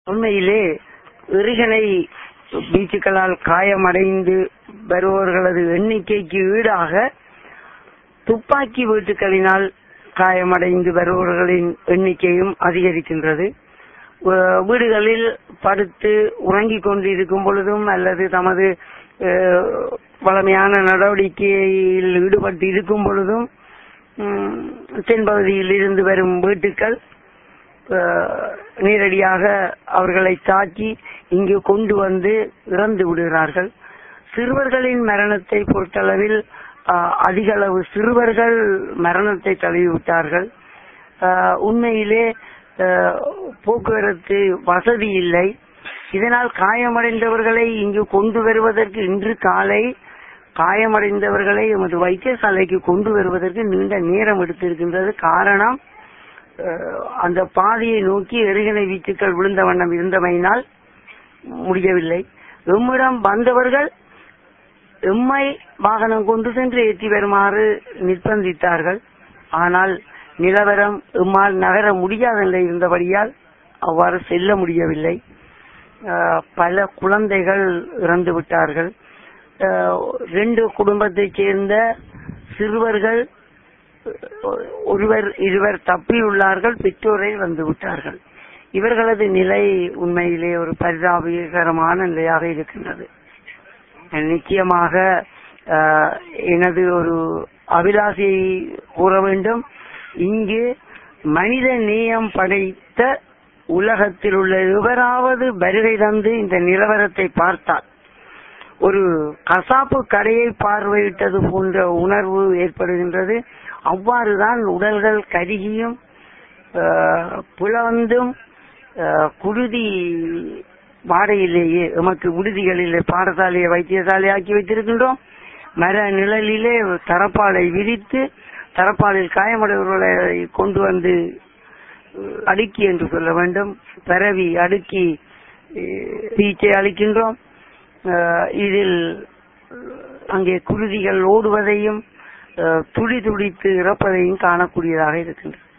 உண்மையிலே எறிகணை வீச்சுக்களால் காயமடைந்து வருபவர்களது எண்ணிக்கைக்கு ஈடாக துப்பாக்கி வீட்டுகளினால் காயமடைந்து வருபவர்களின் எண்ணிக்கையும் அதிகரிக்கின்றது வ- வீடுகளில் படுத்து உறங்கிக் கொண்டிருக்கும் பொழுதும் அல்லது தமது அஹ், வளமையான நடவடிக்கையில் ஈடுபட்டு இருக்கும் பொழுதும் ம், தென்பகுதியில் இருந்து வரும் வீட்டுக்கள் அஹ், நேரடியாக அவர்களை தாக்கி இங்கு கொண்டு வந்து இறந்து விடுகிறார்கள் சிறுவர்களின் மரணத்தை பொறுத்தளவில் அஹ், அதிக அளவு சிறுவர்கள் மரணத்தை தழுவிவிட்டார்கள் அஹ், உண்மையிலே அஹ், போக்குவரத்து வசதி இல்லை இதனால் காயமடைந்தவர்களை இங்கு கொண்டு வருவதற்கு இன்று காலை காயமடைந்தவர்களை எமது வைத்தியசாலைக்கு கொண்டு வருவதற்கு நீண்ட நேரம் எடுத்திருக்கின்றது காரணம் அஹ், அந்த பாதையை நோக்கி எரிகணை வீச்சுக்கள் விழுந்த வண்ணம் இருந்தமையினால் முடியவில்லை எம்மிடம் வந்தவர்கள் எம்மை வாகனம் கொண்டு சென்று ஏற்றி வருமாறு நிர்பந்தித்தார்கள் ஆனால் நிலவரம் எம்மால் நகர முடியாத நிலை இருந்தபடியால் அவ்வாறு செல்ல முடியவில்லை அஹ், பல குழந்தைகள் இறந்து விட்டார்கள் அஹ், ரெண்டு குடும்பத்தைச் சேர்ந்த சிறுவர்கள் அஹ், ஒருவர் இருவர் தப்பியுள்ளார்கள் பெற்றோரை வந்து விட்டார்கள் இவர்களது நிலை உண்மையிலே ஒரு பரிதாபகரமான நிலையாக இருக்கின்றது நிச்சயமாக அஹ், எனது ஒரு அபிலாஷையை கூற வேண்டும் இங்கு மனித நேயம் படைத்த உலகத்தில் உள்ள எவராவது வருகை தந்து இந்த நிலவரத்தை பார்த்தால் ஒரு கசாப்பு கடையை பார்வையிட்டது போன்ற உணர்வு ஏற்படுகின்றது அவ்வாறுதான் உடல்கள் கருகியும் அஹ், புலவந்தும் அஹ், குருதி வாடையிலேயே எமக்கு விடுதிகளிலே பாடசாலையை வைத்தியசாலை ஆக்கி வைத்திருக்கின்றோம் மர நிழலிலே தரப்பாலை விரித்து தரப்பாலில் காயமடைவர்களை கொண்டு வந்து அஹ், அடுக்கி என்று சொல்ல வேண்டும் பரவி அடுக்கி அஹ், சிகிச்சை அளிக்கின்றோம் அஹ், இதில் அங்கே குருதிகள் ஓடுவதையும் அஹ், துடி துடித்து இறப்பதையும் காணக்கூடியதாக இருக்கின்றது